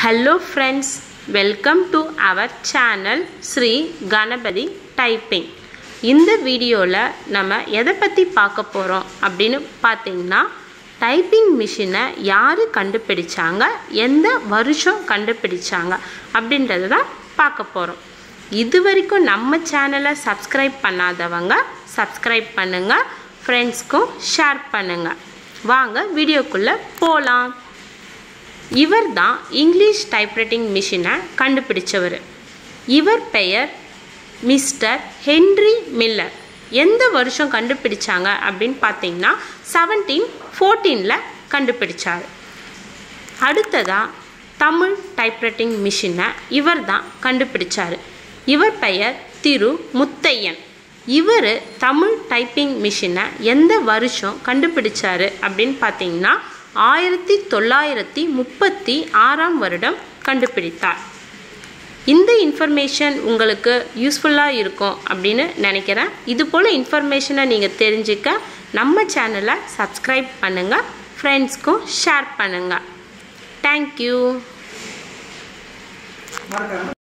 hello friends welcome to our channel Sri Ganapathi typing இந்த வீடியோவில் நம்ம எதை பற்றி பார்க்க போகிறோம் அப்படின்னு பார்த்தீங்கன்னா டைப்பிங் மிஷினை யார் கண்டுபிடிச்சாங்க எந்த வருஷம் கண்டுபிடிச்சாங்க அப்படின்றத தான் பார்க்க போகிறோம் இது வரைக்கும் நம்ம சேனலை சப்ஸ்கிரைப் பண்ணாதவங்க சப்ஸ்கிரைப் பண்ணுங்கள் ஃப்ரெண்ட்ஸ்க்கும் ஷேர் பண்ணுங்கள் வாங்க வீடியோக்குள்ளே போகலாம் இவர் தான் இங்கிலீஷ் டைப்ரைட்டிங் மிஷினை கண்டுபிடிச்சவர் இவர் பெயர் மிஸ்டர் ஹென்ரி மில்லர் எந்த வருஷம் கண்டுபிடிச்சாங்க அப்படின்னு பார்த்தீங்கன்னா செவன்டீன் ஃபோர்டீனில் கண்டுபிடிச்சார் அடுத்ததாக தமிழ் டைப்ரைட்டிங் மிஷினை இவர் தான் கண்டுபிடிச்சார் இவர் பெயர் திரு முத்தையன் இவர் தமிழ் டைப்பிங் மிஷினை எந்த வருஷம் கண்டுபிடிச்சாரு அப்படின்னு பார்த்தீங்கன்னா ஆயிரத்தி தொள்ளாயிரத்தி முப்பத்தி ஆறாம் வருடம் கண்டுபிடித்தார் இந்த இன்ஃபர்மேஷன் உங்களுக்கு யூஸ்ஃபுல்லாக இருக்கும் அப்படின்னு நினைக்கிறேன் இது போல் இன்ஃபர்மேஷனை நீங்கள் தெரிஞ்சுக்க நம்ம சேனலை சப்ஸ்கிரைப் பண்ணுங்கள் ஃப்ரெண்ட்ஸ்க்கும் ஷேர் பண்ணுங்கள் தேங்க்யூ